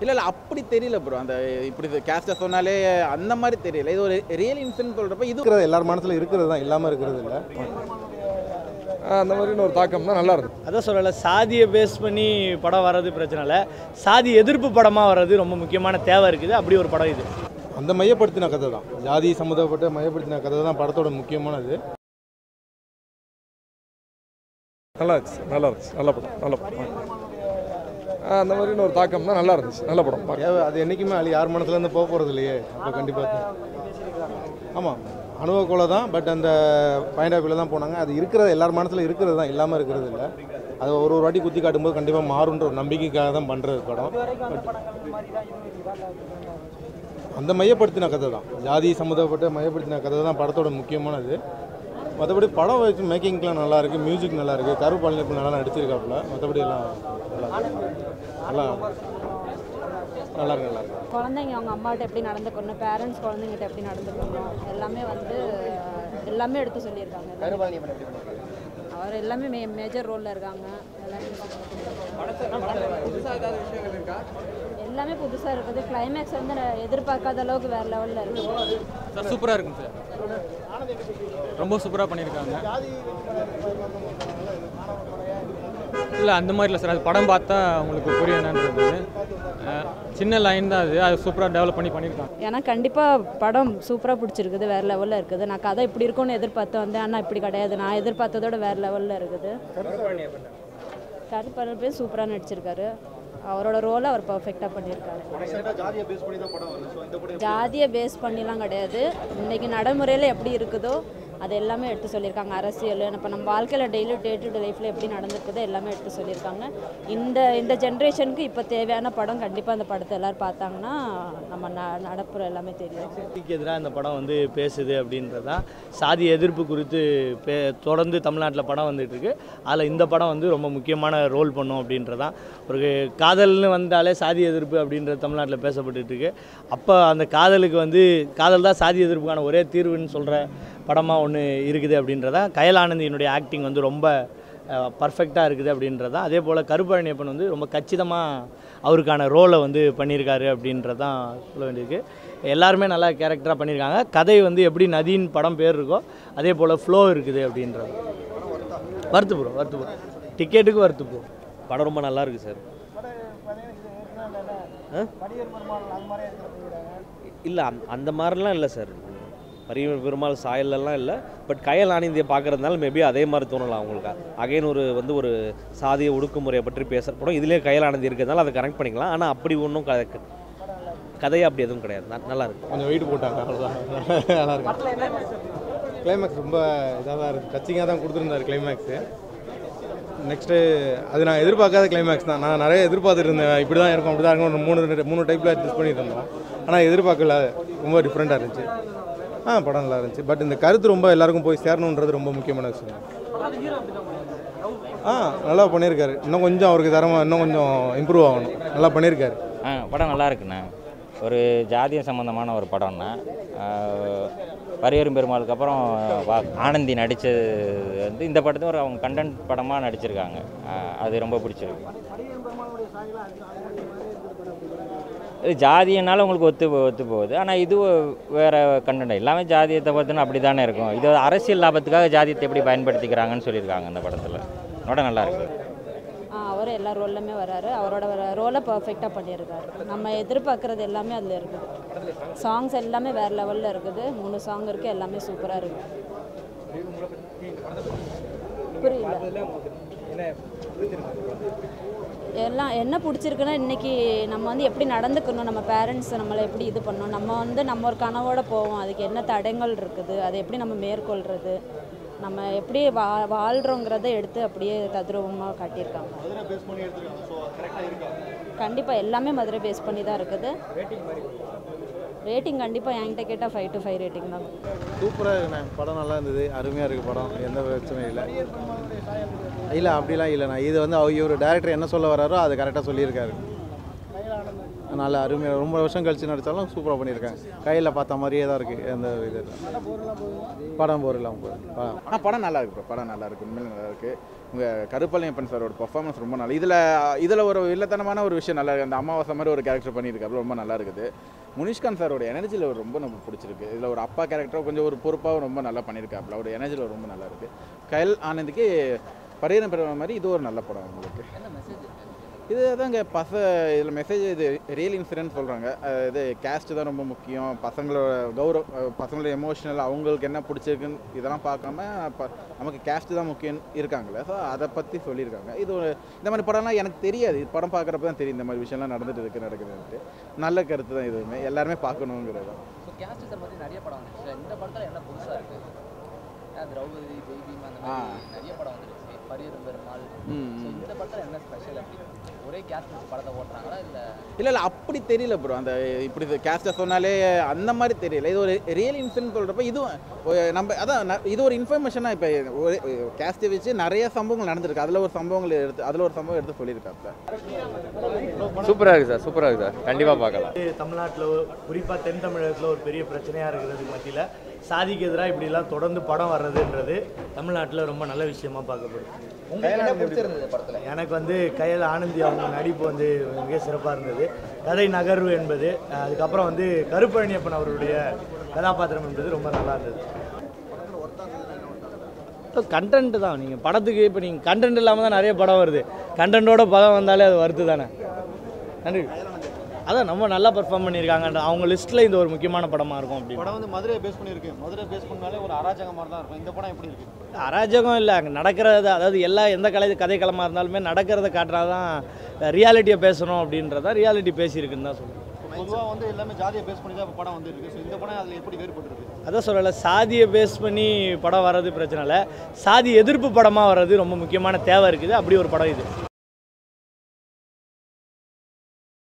இல்லை இல்லை அப்படி தெரியல ப்ரோ அந்த இப்படி கேஸ்ட்டை சொன்னாலே அந்த மாதிரி தெரியல இது ஒரு ரியல் இன்சிடென்ட் சொல்கிறப்ப இது இருக்கிறது எல்லார் மனசுல இருக்கிறது தான் இல்லாமல் இருக்கிறது இல்லை அந்த மாதிரின்னு ஒரு தாக்கம் தான் நல்லா இருந்தது அதான் சொல்லலை சாதியை பேஸ் பண்ணி படம் வர்றது பிரச்சனை இல்லை சாதி எதிர்ப்பு படமாக வர்றது ரொம்ப முக்கியமான தேவை இருக்குது அப்படி ஒரு படம் இது அந்த மையப்படுத்தின கதை தான் ஜாதி சம்மந்தப்பட்ட மையப்படுத்தின கதை தான் படத்தோட முக்கியமானது நல்லா இருந்துச்சு நல்லா இருந்துச்சு நல்ல படம் நல்ல படம் அந்த மாதிரின்னு ஒரு தாக்கம் தான் நல்லா இருந்துச்சு நல்ல படம் பார்க்க. ஏ, அது என்றைக்குமே அழி யார் மனசுலேருந்து போக போகிறது இல்லையே அப்போ கண்டிப்பாக ஆமாம் அனுபவ கொலை தான் பட் அந்த பாயிண்ட் ஆஃப் வியூவில் தான் போனாங்க அது இருக்கிறது எல்லார் மனசுல இருக்கிறது தான் இல்லாமல் இருக்கிறது இல்லை அது ஒரு ஒரு வாட்டி குத்தி காட்டும்போது கண்டிப்பாக மாறுன்ற ஒரு நம்பிக்கைக்காக தான் பண்ணுறது படம் But அந்த மையப்படுத்தின கதை தான் ஜாதி சம்மந்தப்பட்ட மையப்படுத்தின கதை தான் படத்தோட முக்கியமானது மற்றபடி படம் வச்சு மேக்கிங்லாம் நல்லா இருக்கு மியூசிக் நல்லா இருக்கு கரு பழனிப்பு நல்லா நடிச்சிருக்காப்புல மற்றபடி எல்லாம் நல்லா நல்லா நல்லா இருக்கு நல்லா இருக்கு குழந்தைங்க அவங்க அம்மாட்ட எப்படி நடந்துக்கணும் பேரண்ட்ஸ் குழந்தைங்கிட்ட எப்படி நடந்துக்கணும் எல்லாமே வந்து எல்லாமே எடுத்து சொல்லியிருக்காங்க அவர் எல்லாமே மே மேஜர் ரோலில் இருக்காங்க எல்லாமே புதுசாக இருக்குது கிளைமேக்ஸ் வந்து நான் எதிர்பார்க்காத அளவுக்கு வேறு லெவலில் இருக்குது சார் சூப்பராக இருக்குங்க சார் ரொம்ப சூப்பராக பண்ணியிருக்காங்க இல்லை அந்த மாதிரி இல்லை சார் அது படம் பார்த்தா உங்களுக்கு புரியும் என்னன்றது அஹ், சின்ன லைன் தான் அது அது சூப்பராக டெவலப் பண்ணி பண்ணியிருக்காங்க ஏன்னா கண்டிப்பாக படம் சூப்பராக பிடிச்சிருக்குது வேறு லெவலில் இருக்குது நான் கதை இப்படி இருக்கும்னு எதிர்பார்த்து வந்தேன் ஆனால் இப்படி கிடையாது நான் எதிர்பார்த்ததோட வேறு லெவலில் இருக்குது கருப்பண்ண பேர் சூப்பராக நடிச்சிருக்காரு அவரோட ரோலை அவர் பர்ஃபெக்டாக பண்ணியிருக்காரு ஜாதியை பேஸ் பண்ணிலாம் கிடையாது இன்னைக்கு நடைமுறையில் எப்படி இருக்குதோ அது எல்லாமே எடுத்து சொல்லியிருக்காங்க அரசியல் இப்போ நம்ம வாழ்க்கையில் டெய்லி டே டு டே லைஃப்பில் எப்படி நடந்துருக்குதோ எல்லாமே எடுத்து சொல்லியிருக்காங்க இந்த இந்த ஜென்ரேஷனுக்கு இப்போ தேவையான படம் கண்டிப்பாக அந்த படத்தை எல்லோரும் பார்த்தாங்கன்னா நம்ம ந நடப்புற எல்லாமே தெரியும் சாதிக்கு எதிராக இந்த படம் வந்து பேசுது அப்படின்றதான் சாதி எதிர்ப்பு குறித்து பே தொடர்ந்து தமிழ்நாட்டில் படம் வந்துட்டு இருக்கு அதில் இந்த படம் வந்து ரொம்ப முக்கியமான ரோல் பண்ணும் அப்படின்றதான் ஒரு காதல்னு வந்தாலே சாதி எதிர்ப்பு அப்படின்றது தமிழ்நாட்டில் பேசப்பட்டுட்டு இருக்கு அப்போ அந்த காதலுக்கு வந்து காதல் தான் சாதி எதிர்ப்புக்கான ஒரே தீர்வுன்னு சொல்கிற படமாக ஒன்று இருக்குது அப்படின்றதா கயல் ஆனந்தியினுடைய ஆக்டிங் வந்து ரொம்ப பர்ஃபெக்டாக இருக்குது அப்படின்றதான் அதே போல் கருப்பழனியப்பன் வந்து ரொம்ப கச்சிதமாக அவருக்கான ரோலை வந்து பண்ணியிருக்காரு அப்படின்றதான் சொல்ல வேண்டியிருக்கு எல்லாருமே நல்லா கேரக்டராக பண்ணியிருக்காங்க கதை வந்து எப்படி நதியின் படம் பேர் இருக்கோ அதே போல் ஃப்ளோ இருக்குது அப்படின்றது வருத்து ப்ரோ வருத்து ப்ரோ டிக்கெட்டுக்கு வருத்து ப்ரோ படம் ரொம்ப நல்லா இருக்கு சார் இல்லை அந்த மாதிரிலாம் இல்லை சார் பரியவர் பெருமாள் சாயல்லாம் இல்லை பட் கயல் ஆனந்தியை பார்க்கறதுனால மேபி அதே மாதிரி தோணலாம் அவங்களுக்கு அகைன் ஒரு வந்து ஒரு சாதிய ஒடுக்குமுறையை பற்றி பேசுகிற படம் இதுலேயே கயல் ஆனந்தி இருக்கிறதுனால அதை கனெக்ட் பண்ணிக்கலாம் ஆனால் அப்படி ஒன்றும் க கதையே அப்படி எதுவும் கிடையாது ந- நல்லா இருக்கு கொஞ்சம் வெயிட் போட்டாங்க அவ்வளோதான் நல்லா இருக்கு கிளைமேக்ஸ் ரொம்ப இதாக தான் இருக்குது டச்சிங்காக தான் கொடுத்துருந்தாரு கிளைமேக்ஸு நெக்ஸ்ட்டு அது நான் எதிர்பார்க்காத கிளைமேக்ஸ் தான் நான் நிறைய எதிர்பார்த்துட்டு இருந்தேன் இப்படி தான் இருக்கும் அப்படி தான் இருக்கும் ஒரு மூணு மூணு டைப்பில் அட்ஜஸ்ட் பண்ணிட்டு இருந்தோம் ஆனால் எதிர்பார்க்கல ரொம்ப டிஃப்ரெண்ட்டாக இருந்துச்சு ஆ படம் நல்லா இருந்துச்சு பட் இந்த கருத்து ரொம்ப எல்லாருக்கும் போய் சேரணுன்றது ரொம்ப முக்கியமான விஷயம் ஆ நல்லா பண்ணியிருக்காரு இன்னும் கொஞ்சம் அவருக்கு தரமாக இன்னும் கொஞ்சம் இம்ப்ரூவ் ஆகணும் நல்லா பண்ணியிருக்காரு ஆ படம் நல்லா இருக்குண்ணே ஒரு ஜாதிய சம்மந்தமான ஒரு படம்ண்ணா பரியரும் பெருமாளுக்கு அப்புறம் வா- ஆனந்தி நடித்தது வந்து இந்த படத்தை ஒரு அவங்க கண்டென்ட் படமாக நடிச்சிருக்காங்க ஆ, அது ரொம்ப பிடிச்சிருக்கு இது ஜாதியனால உங்களுக்கு ஒத்து போ- ஒத்து போகுது ஆனால் இது வேறு கண்டென்ட் எல்லாமே ஜாதியத்தை பார்த்துன்னா அப்படி தானே இருக்கும் இது அரசியல் லாபத்துக்காக ஜாதியத்தை எப்படி பயன்படுத்திக்கிறாங்கன்னு சொல்லியிருக்காங்க இந்த படத்தில் நோட நல்லா இருக்கு ஆ, அவர் எல்லா ரோல்லுமே வராரு அவரோட ரோலை பர்ஃபெக்டாக பண்ணியிருக்காரு நம்ம எதிர்பார்க்குறது எல்லாமே அதில் இருக்குது சாங்ஸ் எல்லாமே வேறு லெவலில் இருக்குது மூணு சாங் இருக்குது எல்லாமே சூப்பராக இருக்குது புரியல எல்லாம் என்ன பிடிச்சிருக்குன்னா இன்றைக்கி நம்ம வந்து எப்படி நடந்துக்கணும் நம்ம பேரண்ட்ஸ் நம்மளை எப்படி இது பண்ணணும் நம்ம வந்து நம்ம ஒரு கனவோட போவோம் அதுக்கு என்ன தடங்கள் இருக்குது அதை எப்படி நம்ம மேற்கொள்கிறது நம்ம எப்படி வா வாழ்கிறோங்கிறத எடுத்து அப்படியே தத்ரூபமாக காட்டியிருக்காங்க கண்டிப்பாக எல்லாமே மதுரை பேஸ் பண்ணி தான் இருக்குது ரேட்டிங் கண்டிப்பாக என்கிட்ட கேட்டால் ஃபைவ் டு ஃபைவ் ரேட்டிங் தான் சூப்பராக இருக்குண்ணே படம் நல்லா இருந்தது அருமையாக இருக்குது படம் எந்த பிரச்சனையும் இல்லை இல்லை அப்படிலாம் இல்லைண்ணா இது வந்து அவர் இவர் டேரக்டர் என்ன சொல்ல வராரோ அது கரெக்டாக சொல்லியிருக்காரு நல்ல அருமையாக ரொம்ப வருஷம் கழிச்சு நடித்தாலும் சூப்பராக பண்ணியிருக்காங்க கையில் பார்த்த மாதிரியே தான் இருக்குது எந்த இது இல்லை. படம் போர் இல்லாமல் போகுது படம் ஆனால் படம் நல்லா இருக்கு bro. படம் நல்லா இருக்கு உண்மையில நல்லா இருக்கு உங்கள் கருப்பள்ளியப்பன் சாரோட பர்ஃபார்மன்ஸ் ரொம்ப நல்லா இதில் இதில் ஒரு இல்லத்தனமான ஒரு விஷயம் நல்லா இருக்கு அந்த அமாவாசை மாதிரி ஒரு கேரக்டர் பண்ணியிருக்காரு ரொம்ப நல்லா இருக்குது முனிஷ்காந்த் சாரோட எனர்ஜியில் ரொம்ப நம்ம பிடிச்சிருக்கு இதில் ஒரு அப்பா கேரக்டர் கொஞ்சம் ஒரு பொறுப்பாகவும் ரொம்ப நல்லா பண்ணியிருக்காப்புல அவரோட எனர்ஜியில் ரொம்ப நல்லா இருக்கு கயல் ஆனந்துக்கு பரியரம் பெற மாதிரி இது ஒரு நல்ல படம் உங்களுக்கு இது அதாங்க பச இதில் மெசேஜ் இது ரியல் இன்சிடென்ட் சொல்கிறாங்க இது கேஸ்ட் தான் ரொம்ப முக்கியம் பசங்களோட கௌரவ அஹ் பசங்களோட எமோஷனல் அவங்களுக்கு என்ன பிடிச்சிருக்குன்னு இதெல்லாம் பார்க்காம ப நமக்கு கேஸ்ட் தான் முக்கியம் இருக்காங்களே ஸோ அதை பற்றி சொல்லியிருக்காங்க இது ஒரு இந்த மாதிரி படம்லாம் எனக்கு தெரியாது இது படம் பார்க்குறப்ப தான் தெரியும் இந்த மாதிரி விஷயம்லாம் நடந்துட்டு இருக்கு நடக்குதுன்ட்டு நல்ல கருத்து தான் இதுவுமே எல்லாருமே பார்க்கணுங்கிறது தான் ஸோ கேஸ்டர் பற்றி நிறைய படம் வந்துச்சு இந்த படத்தில் என்ன புதுசாக இருக்குது ஏன் திரௌபதி தெய்வீம் அந்த மாதிரி நிறைய படம் வந்துருச்சு பரியரும் பெருமாள் ம், ஸோ இந்த படத்தில் என்ன ஸ்பெஷல் அப்படி ஒரே கேஸ்ட் வச்சு படத்தை ஓட்டுறாங்களா இல்லை இல்லை இல்லை அப்படி தெரியல ப்ரோ அந்த இப்படி கேஸ்ட்டை சொன்னாலே அந்த மாதிரி தெரியல இது ஒரு ரியல் இன்சிடென்ட் சொல்கிறப்ப இதுவும் ஒரு நம்ம அதான் ந- இது ஒரு இன்ஃபர்மேஷனாக இப்போ ஒரு கேஸ்ட்டை வச்சு நிறைய சம்பவங்கள் நடந்திருக்கு அதில் ஒரு சம்பவங்கள் எடுத்து அதில் ஒரு சம்பவம் எடுத்து சொல்லியிருக்காப்ல சூப்பராக இருக்குது சார் சூப்பராக இருக்குது சார் கண்டிப்பாக பார்க்கலாம் தமிழ்நாட்டில் குறிப்பாக தென் தமிழகத்தில் ஒரு பெரிய பிரச்சனையாக இருக்கிறதுக்கு மத்தியில் சாதிக்கு எதிராக இப்படிலாம் தொடர்ந்து படம் வர்றதுன்றது தமிழ்நாட்டில் ரொம்ப நல்ல விஷயமா பார்க்கப்படுது உங்களுக்கு என்ன பிடிச்சிருந்தது படத்தில் எனக்கு வந்து கையல் ஆனந்தி அவங்க நடிப்பு வந்து மிக சிறப்பாக இருந்தது கதை நகர்வு என்பது அஹ் அதுக்கப்புறம் வந்து கருப்பழனியப்பன் அவருடைய கதாபாத்திரம் என்பது ரொம்ப நல்லா இருந்தது கண்டென்ட் தான் நீங்கள் படத்துக்கு இப்போ நீங்கள் கண்டென்ட் இல்லாமல் தான் நிறைய படம் வருது கண்டென்ட்டோட படம் வந்தாலே அது வருது தானே நன்றி அதான் நம்ம நல்லா பெர்ஃபார்ம் பண்ணியிருக்காங்க அவங்க லிஸ்ட்டில் இது ஒரு முக்கியமான படமாக இருக்கும் அப்படின்னு படம் வந்து மதுரையை பேஸ் பண்ணியிருக்கு மதுரை பேஸ் பண்ணாலே ஒரு அராஜகம் மாதிரி தான் இருக்கும் இந்த படம் எப்படி இருக்குது அராஜகம் இல்லை அங்கே நடக்கிறது அதாவது எல்லா எந்த கலை கதைக்களமாக இருந்தாலுமே நடக்கிறத காட்டுறாதான் ரியாலிட்டியை பேசணும் அப்படின்றத ரியாலிட்டி பேசியிருக்குன்னு தான் சொல்லுவேன் பொதுவாக வந்து எல்லாமே ஜாதியை பேஸ் பண்ணி தான் படம் வந்து இருக்கு ஸோ இந்த படம் அதில் எப்படி வேறுபட்டுருக்கு அதான் சொல்லலை சாதியை பேஸ் பண்ணி படம் வர்றது பிரச்சனை இல்லை சாதி எதிர்ப்பு படமாக வர்றது ரொம்ப முக்கியமான தேவை இருக்குது அப்படி ஒரு படம் இது